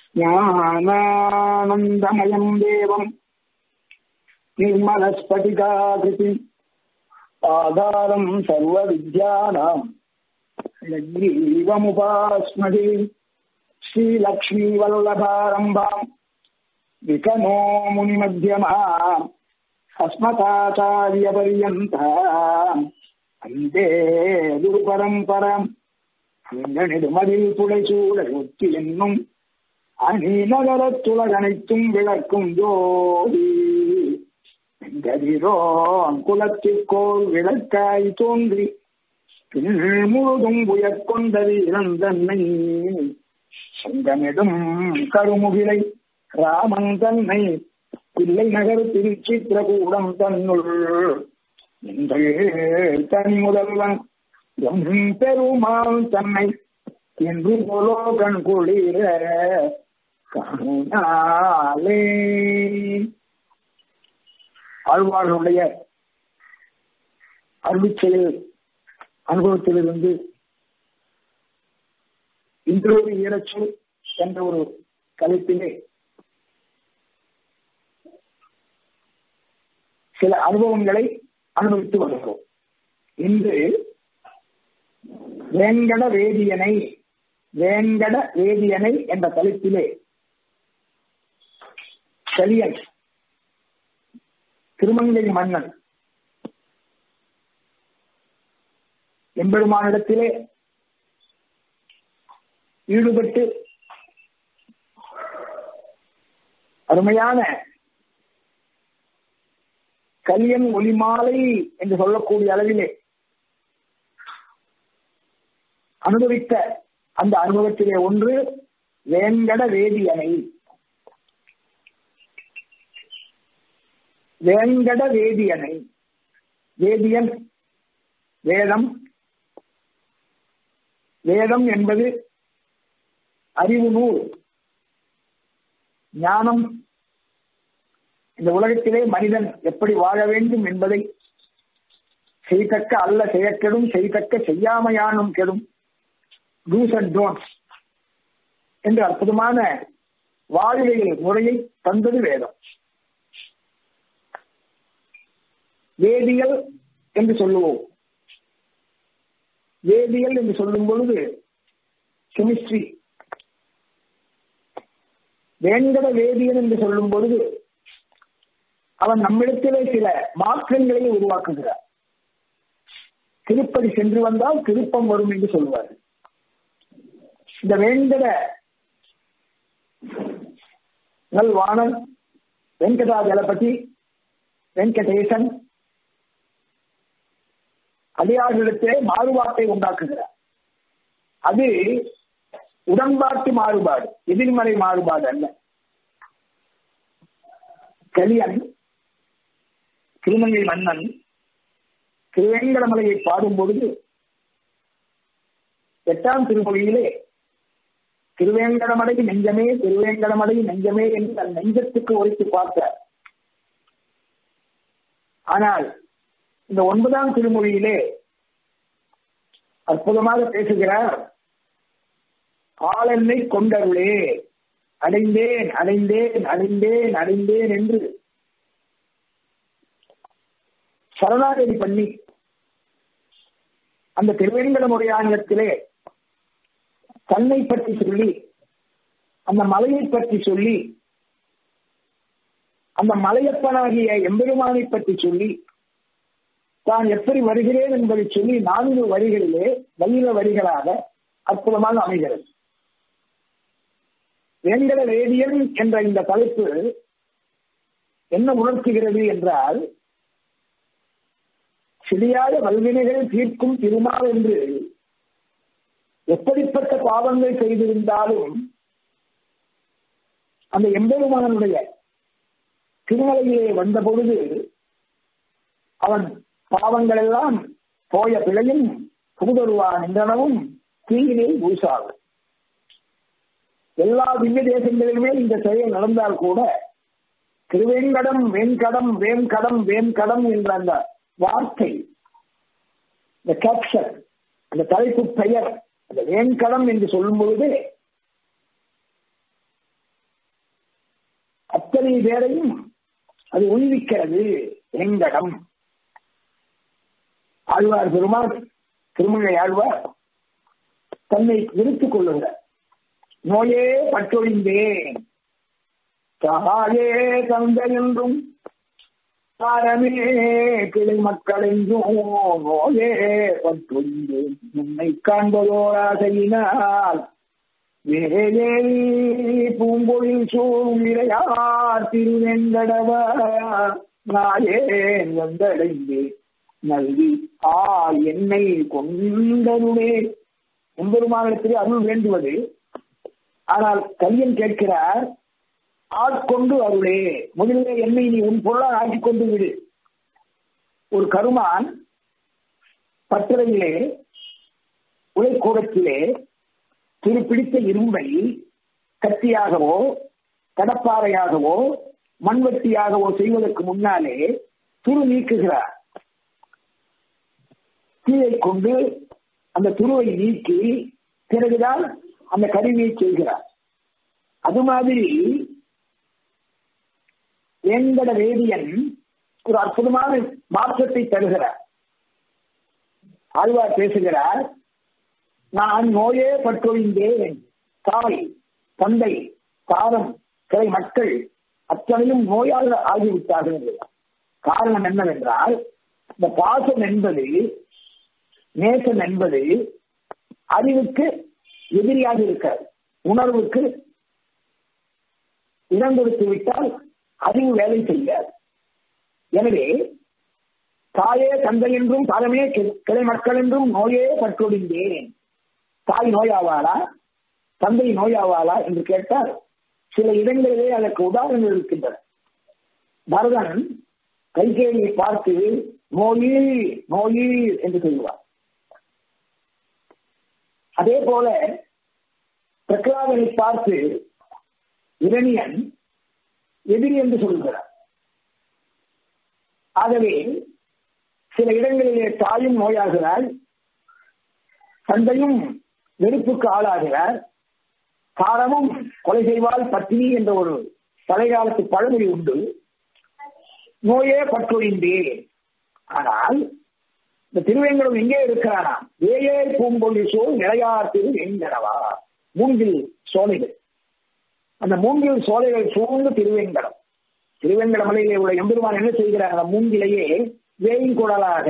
ज्ञानानन्दमयम् देवम् निर्मलस्फटिकाकृतिम् आधारम् सर्वविद्यानाम् यज्ञीवमुपास्महे श्रीलक्ष्मीवल्लभारम्भाम् विकनो मुनिमध्यमाम् अस्मताचार्यपर्यन्ता அந்தே குரு பரம்பரம் அங்கனிடுமதில் புடைசூட ஒத்தி என்னும் அணிநகரத்துலகனைத்தும் விளக்கும் ஜோதி கதிரோன் குலத்திற்கோள் விளக்காய் தோன்றி பின் முழுதும் உயர்கொண்டது இறந்தன்னை செங்கமிடும் கருமுகிலை ராமன் தன்னை பிள்ளை நகர் திருச்சித்திரகூடம் தன்னுள் இன்று தனி முதல்வன் எம் பெருமாள் தன்னை என்று போலோ கண் குளிர கருணாலே ஆழ்வார்களுடைய அருளிச்செயல் அனுபவத்திலிருந்து இன்றொரு ஈரச்சொல் என்ற ஒரு தலைப்பிலே சில அனுபவங்களை அனுபவித்து வருகிறோம் இன்று வேங்கட வேதியனை வேங்கட வேதியனை என்ற தலைப்பிலே கலியன் திருமங்கை மன்னன் எம்பெருமானிடத்திலே ஈடுபட்டு அருமையான கலியன் ஒளிமாலை என்று சொல்லக்கூடிய அளவிலே அனுபவித்த அந்த அனுபவத்திலே ஒன்று வேங்கட வேதியனை வேங்கட வேதியனை வேதியன் வேதம் வேதம் என்பது அறிவு நூல் ஞானம் இந்த உலகத்திலே மனிதன் எப்படி வாழ வேண்டும் என்பதை செய்தக்க அல்ல செய்யக்கெடும் செய்தக்க செய்யாமையானும் கெடும் டூஸ் அண்ட் டோன்ஸ் என்ற அற்புதமான வாழ்வியல் முறையை தந்தது வேதம் வேதியியல் என்று சொல்லுவோம் வேதியியல் என்று சொல்லும் பொழுது கெமிஸ்ட்ரி வேங்கட வேதியன் என்று சொல்லும் பொழுது அவன் நம்மிடத்திலே சில மாற்றங்களை உருவாக்குகிறார் திருப்பதி சென்று வந்தால் திருப்பம் வரும் என்று சொல்வார் இந்த வேங்கட நல்வாணன் வெங்கடாஜலபதி வெங்கடேசன் அடியார்களிடத்திலே மாறுபாட்டை உண்டாக்குகிறார் அது உடன்பாட்டு மாறுபாடு எதிர்மறை மாறுபாடு அல்ல கலியன் திருமங்கை மன்னன் திருவேங்கடமலையை பாடும் பொழுது எட்டாம் திருமொழியிலே திருவேங்கடமடை நெஞ்சமே திருவேங்கடமடை நெஞ்சமே என்று தன் நெஞ்சத்துக்கு ஒழித்து பார்த்தார் ஆனால் இந்த ஒன்பதாம் திருமொழியிலே அற்புதமாக பேசுகிறார் ஆளென்னை கொண்டருளே அடைந்தேன் அடைந்தேன் அடைந்தேன் அடைந்தேன் என்று சரணாகதி பண்ணி அந்த திருவேங்கட முறையானத்திலே தன்னை பற்றி சொல்லி அந்த மலையை பற்றி சொல்லி அந்த மலையப்பனாகிய எம்பெருமானை பற்றி சொல்லி தான் எப்படி வருகிறேன் என்பதை சொல்லி நான்கு வரிகளிலே வயில வரிகளாக அற்புதமாக அமைகிறது வேங்கட வேதியன் என்ற இந்த தலைப்பு என்ன உணர்த்துகிறது என்றால் சிறியாத வல்வினைகளை தீர்க்கும் திருமால் என்று எப்படிப்பட்ட பாவங்கள் செய்திருந்தாலும் அந்த எம்பெருமானுடைய திருமலையிலே வந்த பொழுது அவன் பாவங்கள் எல்லாம் போய பிழையும் புகுதருவான் என்றனவும் தீயிலே ஊசாகும் எல்லா திவ்ய தேசங்களிலுமே இந்த செயல் நடந்தால் கூட திருவேங்கடம் வேங்கடம் வேங்கடம் வேங்கடம் என்ற அந்த வார்த்தை இந்த கேப்ஷன் அந்த தலைப்பு பெயர் அந்த வேங்கடம் என்று சொல்லும் பொழுது அத்தனை பேரையும் அது உய்விக்கிறது எங்கடம் ஆழ்வார் பெருமாள் திருமங்கை ஆழ்வார் தன்னை விருத்துக் கொள்ளுகிறார் நோயே பற்றொழிந்தேன் தாயே தந்தை என்றும் தாரமே கிளை மக்கள் என்றும் நோயே பற்றொழிந்தேன் உன்னை காண்பதோர் ஆசையினால் வேலேரி பூங்கொழில் சூழ்நிலையார் திருவெங்கடவா நாயேன் வந்தடைந்தேன் நல்கி ஆ என்னை கொண்டருளே எம்பெருமானத்திலே அருள் வேண்டுவது ஆனால் கையன் கேட்கிறார் ஆட்கொண்டு அருளே முதலிலே என்னை நீ உன் பொருளால் ஆக்கிக் கொண்டு விடு ஒரு கருமான் பட்டறையிலே உலைக்கூடத்திலே துருப்பிடித்த இரும்பை கத்தியாகவோ கடப்பாறையாகவோ மண்வெட்டியாகவோ செய்வதற்கு முன்னாலே துரு நீக்குகிறார் தீயை கொண்டு அந்த துருவை நீக்கி பிறகுதான் அந்த கருவியை செய்கிறார் அது மாதிரி வேங்கட வேதியன் ஒரு அற்புதமான மாற்றத்தை தருகிறார் ஆழ்வார் பேசுகிறார் நான் நோயே பற்றொழிந்தேன் தாய் தந்தை தாரம் சிலை மக்கள் அத்தனையும் நோயாக ஆகிவிட்டார்கள் காரணம் என்னவென்றால் இந்த பாசம் என்பது நேசம் என்பது அறிவுக்கு எதிரியாக இருக்காது உணர்வுக்கு இடம் கொடுத்து விட்டால் அறிவு வேலை செய்யாது எனவே தாயே தந்தை என்றும் தாரமே கிளை மக்கள் என்றும் நோயே பற்றொழிந்தேன் தாய் நோயாவாளா தந்தை நோயாவாளா என்று கேட்டால் சில இடங்களிலே அதற்கு உதாரணங்கள் இருக்கின்றன பரதன் கைகேயை பார்த்து நோயீர் நோயீர் என்று சொல்லுவார் அதே போல பிரகலாதனை பார்த்து இரணியன் எதிரி என்று சொல்கிறார் ஆகவே சில இடங்களிலே தாயும் நோயாகிறாள் தந்தையும் வெறுப்புக்கு ஆளாகிறார் காரமும் கொலை செய்வால் பத்தினி என்ற ஒரு தலைகாலத்து பழமொழி உண்டு நோயே பற்றொழிந்தேன் ஆனால் இந்த திருவேங்கடம் எங்கே இருக்கிறானா ஏயே பூங்கொழி சோல் நிலையார் திரு எங்கடவா மூங்கில் சோலைகள் அந்த மூங்கில் சோலைகள் சூழ்ந்து திருவேங்கடம் திருவேங்கட மலையிலே உள்ள எம்பெருமான் என்ன செய்கிறார் அந்த மூங்கிலேயே வேய்குழலாக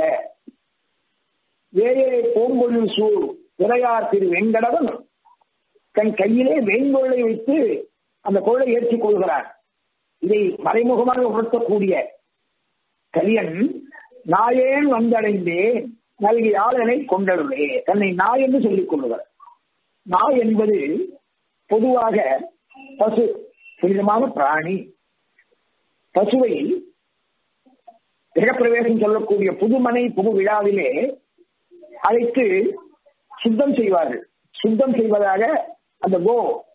வேயே பூங்கொழில் சூழ் நிலையார் திரு வெங்கடவன் தன் கையிலே வேங்கொள்ளை வைத்து அந்த கொள்ளை ஏற்றிக் கொள்கிறார் இதை மறைமுகமாக உணர்த்தக்கூடிய கலியன் நாயேன் வந்தடைந்தேன் நல்கி ஆளனை கொண்டருளே தன்னை நாய் என்று சொல்லிக் கொள்ளுவார் நாய் என்பது பொதுவாக பசு புனிதமான பிராணி பசுவை கிரகப்பிரவேசம் சொல்லக்கூடிய புதுமனை புது விழாவிலே அழைத்து சுத்தம் செய்வார்கள் சுத்தம் செய்வதாக அந்த கோ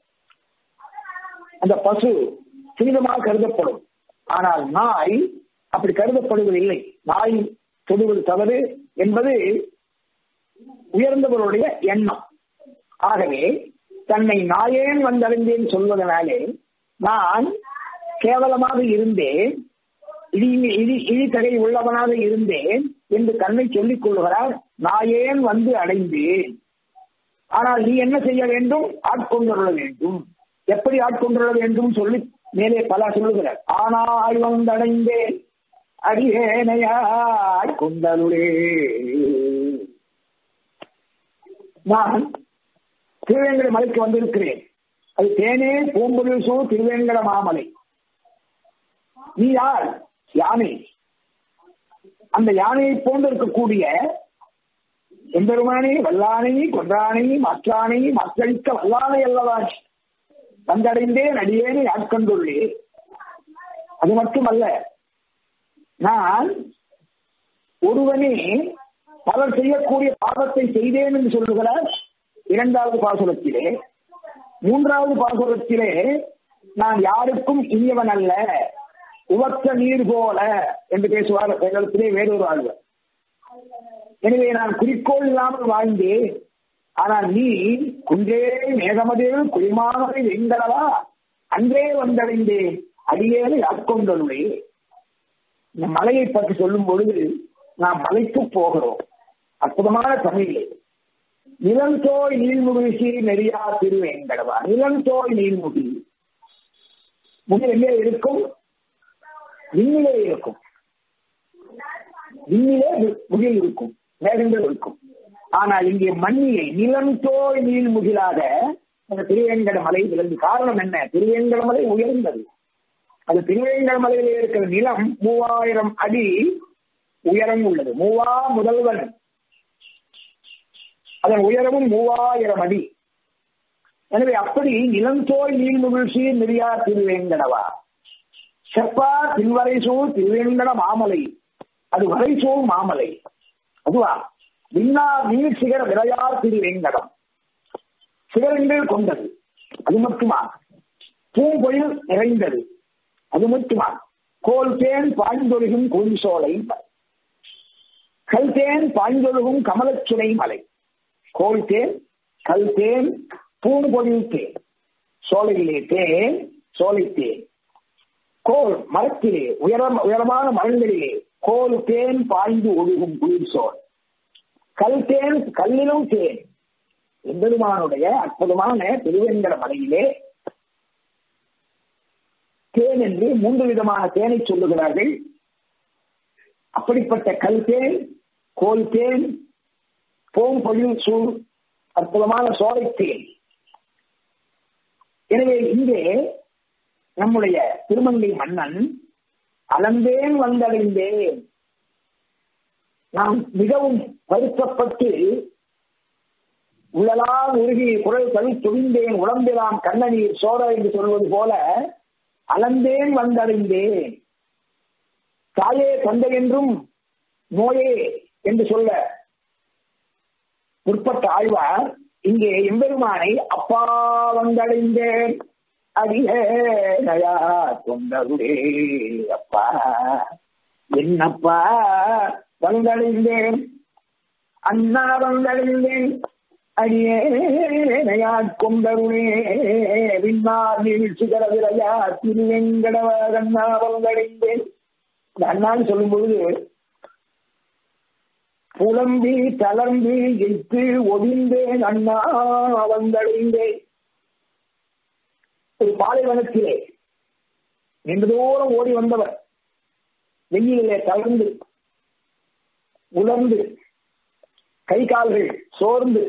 அந்த பசு புனிதமாக கருதப்படும் ஆனால் நாய் அப்படி கருதப்படுவதில்லை நாய் தொடுவது தவறு என்பது உயர்ந்தவருடைய எண்ணம் ஆகவே தன்னை நாயேன் வந்தடைந்தேன் சொல்வதனாலே நான் கேவலமாக இருந்தேன் இடி இடி இழித்தகை உள்ளவனாக இருந்தேன் என்று தன்னை சொல்லிக் கொள்கிறார் நாயேன் வந்து அடைந்தேன் ஆனால் நீ என்ன செய்ய வேண்டும் ஆட்கொண்டுள்ள வேண்டும் எப்படி ஆட்கொண்டுள்ள வேண்டும் சொல்லி மேலே பல சொல்லுகிறார் ஆனால் வந்தடைந்தேன் அடியேனையாய் கொண்டருளே நான் திருவேங்கட மலைக்கு வந்திருக்கிறேன் அது தேனே பூம்பொழில் சூழ் திருவேங்கட மாமலை நீ யார் யானை அந்த யானையை போன்று இருக்கக்கூடிய எம்பெருமானே வல்லானை கொன்றானை மாற்றானை மாற்றளிக்க வல்லானை அல்லவா வந்தடைந்தேன் அடியேனை ஆட்கொண்டுள்ளே அது மட்டுமல்ல நான் ஒருவனே பலர் செய்யக்கூடிய பாவத்தை செய்தேன் என்று சொல்லுகிறார் இரண்டாவது பாசுரத்திலே மூன்றாவது பாசுரத்திலே நான் யாருக்கும் இனியவன் அல்ல உவத்த நீர் போல என்று பேசுவார் எங்களிடத்திலே வேறொரு ஆழ்வர் எனவே நான் குறிக்கோள் இல்லாமல் வாழ்ந்தேன் ஆனால் நீ குன்றே மேகமதில் குளிமானதை எங்களவா அன்றே வந்தடைந்தேன் அடியேனை ஆட்கொண்டனுடைய இந்த மலையை பற்றி சொல்லும் பொழுது நாம் மலைக்கு போகிறோம் அற்புதமான தமிழே நிலந்தோய் நீள்முகிழ்ச்சி நெறியா திருவேங்கடவா நிலந்தோய் நீள்முகி முகில் எங்கே இருக்கும் விண்ணிலே இருக்கும் விண்ணிலே முகில் இருக்கும் மேகங்கள் இருக்கும் ஆனால் இங்கே மண்ணிலே நிலந்தோய் நீள் முகிலாக அந்த திருவேங்கட மலை விளங்கு காரணம் என்ன திருவேங்கட மலை உயர்ந்தது அது திருவேங்கட மலையிலே இருக்கிற நிலம் மூவாயிரம் அடி உயரம் உள்ளது மூவா முதல்வன் அதன் உயரமும் மூவாயிரம் அடி எனவே அப்படி நிலந்தோய் நீள்முகிழ்ச்சி நெறியார் திருவேங்கடவா செப்பா திருவரைசூர் திருவேங்கட மாமலை அது வரைசூர் மாமலை அதுவா விண்ணா நீர் சிகர விரையார் திருவேங்கடம் சிகரங்கள் கொண்டது அது மட்டுமா பூம்பொழில் நிறைந்தது அது மட்டுமா கோல் தேன் பாய்ந்தொழுகும் கோழிசோலை கல் தேன் பாய்ந்தொழுகும் கமலச்சுனை மலை கோல் தேன் கல் தேன் பூம்பொழில் தேன் சோலையிலே தேன் சோலை தேன் கோல் மரத்திலே உயரம் உயரமான மரங்களிலே கோல் தேன் பாய்ந்து ஒழுகும் குளிர் சோல் கல் தேன் கல்லிலும் தேன் எம்பெருமானுடைய அற்புதமான திருவேங்கட மலையிலே தேன் என்று மூன்று விதமான தேனை சொல்லுகிறார்கள் அப்படிப்பட்ட கல் தேன் கோல் தேன் போம்பொழில் சூழ் அற்புதமான சோலை தேன் எனவே இங்கே நம்முடைய திருமங்கை மன்னன் அலந்தேன் வந்தடைந்தேன் நாம் மிகவும் வருத்தப்பட்டு உள்ளலாம் உருகி குரல் கவி துணிந்தேன் உடம்பெல்லாம் கண்ணநீர் சோர என்று சொல்வது போல அலந்தேன் வந்தடைந்தேன் தாயே தந்தை என்றும் நோயே என்று சொல்ல முற்பட்ட ஆழ்வார் இங்கே எம்பெருமானை அப்பா வந்தடைந்தேன் அடியா தொண்டருடே அப்பா என்னப்பா வந்தடைந்தேன் அண்ணா வந்தடைந்தேன் அடியேனையா கொண்டருளே விண்ணார் நீழ்ச்சிகர விரையா திருவெங்கடவர் அண்ணா வந்தடைந்தேன் இந்த அண்ணான்னு சொல்லும் பொழுது புலம்பி தளர்ந்து எட்டு ஒடிந்தேன் அண்ணா வந்தடைந்தேன் ஒரு பாலைவனத்திலே நீண்ட தூரம் ஓடி வந்தவர் வெயிலே தளர்ந்து உலர்ந்து கை கால்கள் சோர்ந்து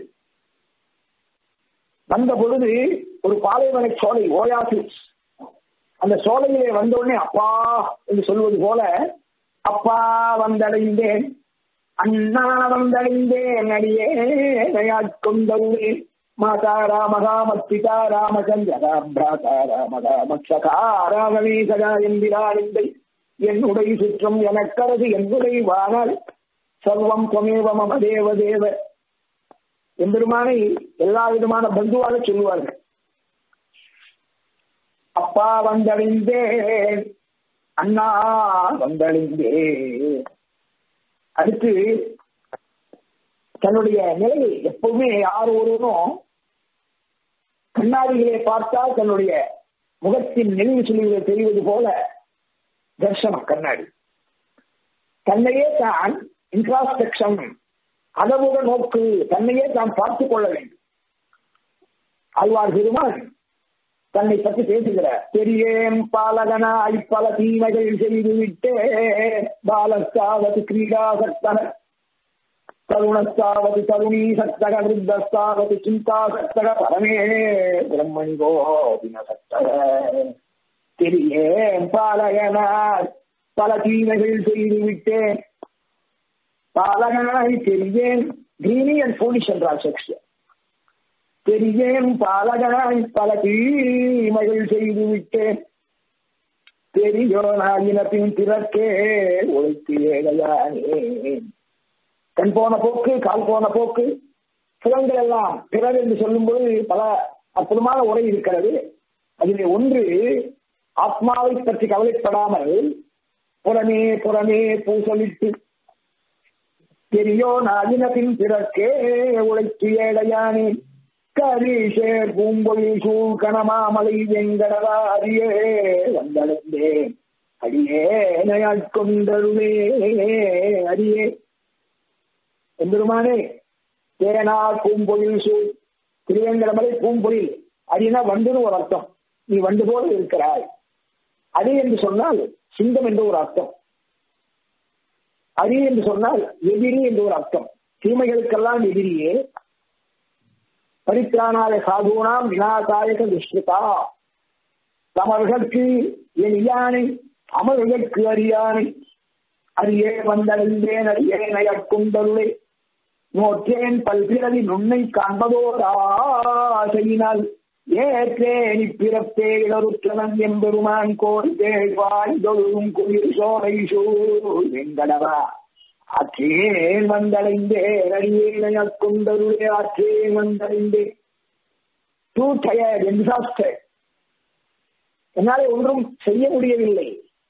வந்த பொழுது ஒரு பாலைவன சோலை ஓயாசிஸ் அந்த சோலையிலே வந்தவுடனே அப்பா என்று சொல்வது போல அப்பா வந்தடைந்தேன் அண்ணா வந்தடைந்தேன் அடியே கொண்டவுடே மாதா ராமகாம பிதா ராமச்சந்திர ராம் பிராதா ராமகாமக்ஷகா ராமவே சகா என்கிறாரிந்தை என்னுடைய சுற்றம் எனக்கரது என்னுடைய வானால் சர்வம் துவமேவ மம தேவ தேவ எம்பெருமானை எல்லா விதமான பந்துவாக சொல்லுவார்கள் அப்பா வந்தடைந்தேன் அண்ணா வந்தடைந்தேன் அடுத்து தன்னுடைய நிலையை எப்பவுமே யார் ஒருவரும் கண்ணாடிகளை பார்த்தால் தன்னுடைய முகத்தின் நினைவு சொல்லுவதை தெரிவது போல தர்சனம் கண்ணாடி தன்னையே தான் இன்ட்ராஸ்பெக்ஷன் அளவுக நோக்கு தன்னையே தான் பார்த்துக் கொள்ள வேண்டும் ஆழ்வார் பெருமான் தன்னை பற்றி பேசுகிறார் பெரியேன் பாலகனாய் பல தீமைகள் செய்துவிட்டே பாலஸ்தாவது கிரீடா சக்தன தருணஸ்தாவது தருணீ சக்தக விருத்தஸ்தாவது சிந்தா சக்தக பரமே பிரம்மணி கோபின சக்தக தெரியேன் பாலகனாய் பல தீமைகள் செய்துவிட்டேன் பாலகனாய் தெரிவேன் கிரீனி அண்ட் போலிஷ் என்றார் ஷேக்ஸ்பியர் தெரிவேன் பாலகனாய் பல தீமைகள் செய்துவிட்டேன் தெரியோ நாயினத்தின் பிறக்கே ஒழித்து ஏழையானே கண் போன போக்கு கால் போன போக்கு புலங்கள் எல்லாம் பிறர் என்று சொல்லும்போது பல அற்புதமான உரை இருக்கிறது அதில் ஒன்று ஆத்மாவை பற்றி கவலைப்படாமல் புறமே புறமே பூசலிட்டு தெரியோ நாயினத்தின் பிறக்கே உழைத்து ஏழையானே கரிசேர் பூம்பொழி சூழ் கணமாமலை வெங்கடவாரியே வந்தடைந்தேன் அடியே நயாட்கொண்டருளே அடியே எம்பெருமானே தேனா பூம்பொழில் சூழ் திருவேங்கடமலை பூம்பொழில் அடினா வண்டுன்னு ஒரு அர்த்தம் நீ வண்டு போல இருக்கிறாய் அடி என்று சொன்னால் சிங்கம் என்று ஒரு அர்த்தம் அடி என்று சொன்னால் எதிரி என்று ஒரு அர்த்தம் தீமைகளுக்கெல்லாம் எதிரியே பரித்ராணாய சாதுனாம் வினாசாயக துஷ்டிதா தமர்களுக்கு என் யானை அமர்களுக்கு அறியானை அரியே வந்தடைந்தேன் அரியேனையற்குண்டருளே நோற்றேன் பல்பிறவி நுண்ணை காண்பதோராசையினால் ஏற்றேன் இப்பிறப்பே இடருற்றவன் எம்பெருமான் கோர் தேழ்வாய் தொழுகும் குளிர் சோலை சூழ் வெங்கடவா ஆற்றேன் வந்தடைந்தேன் அடியேனையற்குண்டருளே ஆற்றேன் வந்தடைந்தேன் டூ டயர்ட் எக்ஸாஸ்டட் என்னாலே ஒன்றும் செய்ய முடியவில்லை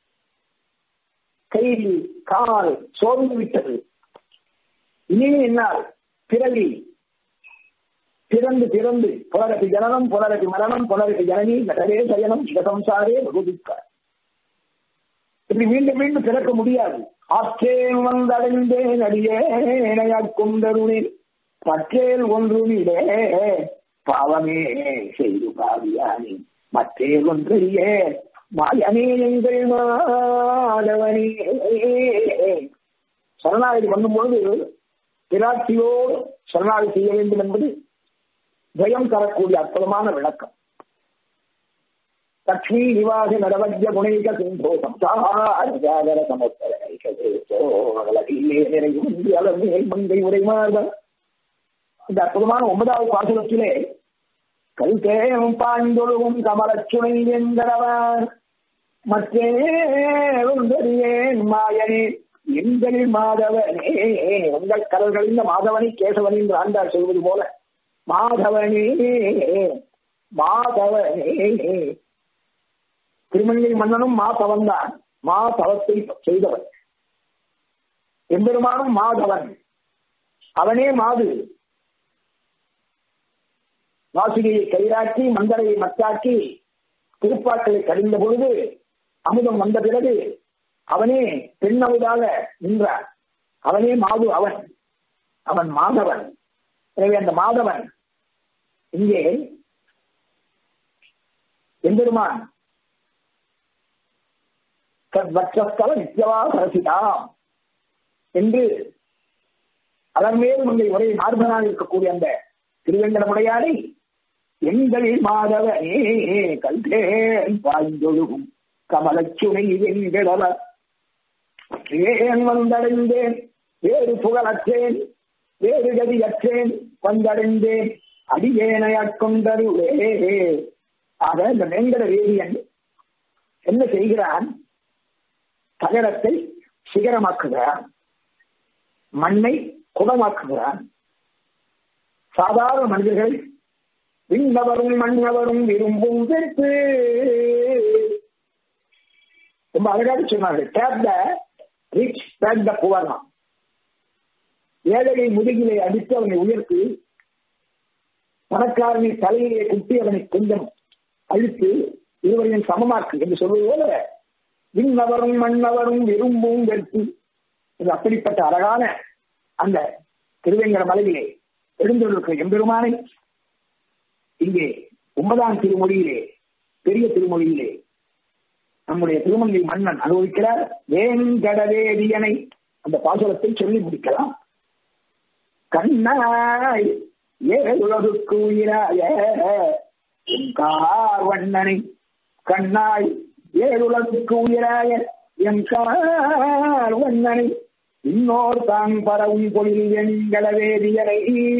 கை கால் சோர்ந்து விட்டது இனியும் என்னால் பிறவி பிறந்து பிறந்து புலரப்பி ஜனனம் புலரப்பி மரணம் புலரப்பி ஜனனி கடலே சயனம் சிவசம்சாரே வகுதிக்க இப்படி மீண்டும் மீண்டும் பிறக்க முடியாது ஆற்றேன் வந்தடைந்தேன் அடியேனையாக்கும் தருணேன் பற்றேல் ஒன்றுமிடே பாவமே செய்து பாவியானே மற்றே ஒன்றியே மாயமே எங்கள் மாதவனே சரணாகதி பண்ணும்பொழுது பிராட்சியோடு சரணாகதி செய்ய வேண்டும் என்பது பயம் தரக்கூடிய அற்புதமான விளக்கம் லக்ஷ்மி நிவாச நடவஜ குணைக சிந்தோ சம்சார சமுத்திரே மங்கை உரைமாத இந்த அற்புதமான ஒன்பதாவது பாசுரத்திலே கல்தேவும் பாய்ந்தொழுவும் கமலச்சுனை என்கிறவன் மற்றே ஒன்றறியேன் மாயனே எங்கள் மாதவனே உங்கள் கடல்களில் மாதவனை கேசவன் என்று ஆண்டார் சொல்வது போல மாதவனே மாதவனே திருமங்கை மன்னனும் மாதவன் தான் மாதவத்தை செய்தவன் எம்பெருமானும் மாதவன் அவனே மாது வாசுகியை கைராக்கி மந்தரையை மத்தாக்கி திருப்பாக்களை கடிந்த பொழுது அமுதம் வந்த பிறகு அவனே பெண்ணமுதாக நின்றார் அவனே மாது அவன் அவன் மாதவன் எனவே அந்த மாதவன் இங்கே எம்பெருமான் வட்சஸ்தல நித்யவா சரசிதாம் என்று அதன் மேல் உங்களை ஒரே மார்பனாக இருக்கக்கூடிய அந்த திருவேங்கடமுடையாரை எங்கள் மாதவனே கல்தேன் பாய்ந்தொழுகும் கமலச்சுனை வெங்கடவ ஏன் வந்தடைந்தேன் வேறு புகழற்றேன் வேறு கதியற்றேன் வந்தடைந்தேன் அடியேனையாட்கொண்டருளே ஆக இந்த வேங்கட வேதியன் என்ன செய்கிறான் தகரத்தை சிகரமாக்குகிறான் மண்ணை குடமாக்குகிறான் சாதாரண மனிதர்கள் விண்ணவரும் மன்னவரும் விரும்பும் வெறுப்பு ரொம்ப அழகாக சொன்னார்கள் tap the rich tap the புவர்னா ஏழையை முதுகிலே அடித்து அவனை உயர்த்தி பணக்காரனை தலையிலே குட்டி அவனை கொஞ்சம் அழித்து இருவரையும் சமமாக்கு என்று சொல்வது போல விண்ணவரும் மன்னவரும் விரும்பும் வெறுப்பு இது அப்படிப்பட்ட அழகான அந்த திருவேங்கட மலையிலே எழுந்தொழிருக்கிற எம்பெருமானை இங்கே ஒன்பதாம் திருமொழியிலே பெரிய திருமொழியிலே நம்முடைய திருமங்கை மன்னன் அனுபவிக்கிறார் வேங்கடவேதியனை அந்த பாசுரத்தை சொல்லி முடிக்கலாம் கண்ணாய் ஏழுலகுக்கு உயிராய வண்ணனை கண்ணாய் ஏழுலகுக்கு உயிராய எம் கார் வண்ணனை இன்னோர் தான் பரவும் பொழில் எங்கள வேதியரை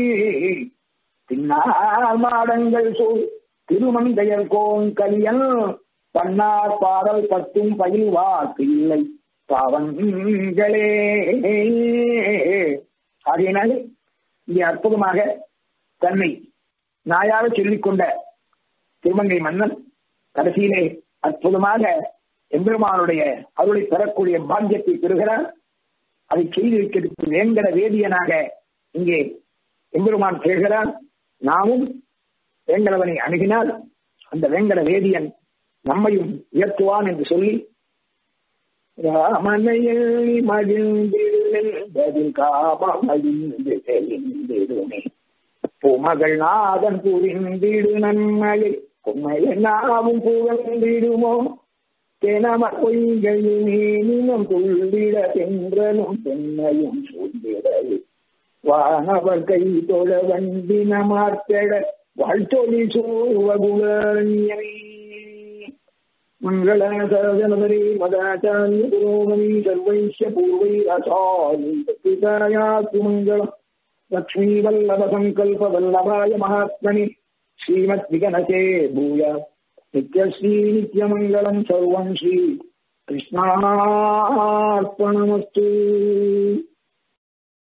பின்னால் மாடங்கள் சூழ் திருமங்கையர் கோன் கலியன் பன்னார் பாடல் பத்தும் பயில் வாக்கு இல்லை பாவங்களே ஆகையினாலே இங்கே அற்புதமாக தன்னை நாயாக சொல்லிக் கொண்ட திருமங்கை மன்னன் கடைசியிலே அற்புதமாக எம்பெருமானுடைய அருளை பெறக்கூடிய பாக்கியத்தை பெறுகிறார் அதை செய்து வைக்கிறதுக்கு வேங்கட வேதியனாக இங்கே எம்பெருமான் கேட்கிறான் நாமும் வேங்கடவனை அணுகினால் அந்த வேங்கட வேதியன் நம்மையும் உயர்த்துவான் என்று சொல்லி ராமனையில் மகிழ்ந்திருந்ததில் காமமழிந்து தெளிந்திடுமே பூமகள் நாதன் புரிந்திடு நன்மையை உண்மையென்னாவும் புகழ்ந்திடுமோ தெனம பொய்கையுமேனினம் துள்ளிட சென்றனும் பெண்ணையும் சூழ்ந்திடவே வானவர் கை தொழ வண்டினமார்த்தட வாழ்த்தொழி சூவகுலரண்யமே மங்களசரணபரி மதாச்சாரிய புரோகமி சர்வைஷ்ய பூர்வை அசாயாத்து மங்களம் லக்ஷ்மீவல்லப சங்கல்ப வல்லபாய மகாத்மனி ஸ்ரீமத் விகனசே பூய நித்யஸ்ரீ நித்யமங்கலம் சர்வம் ஸ்ரீ கிருஷ்ணார்ப்பணமஸ்து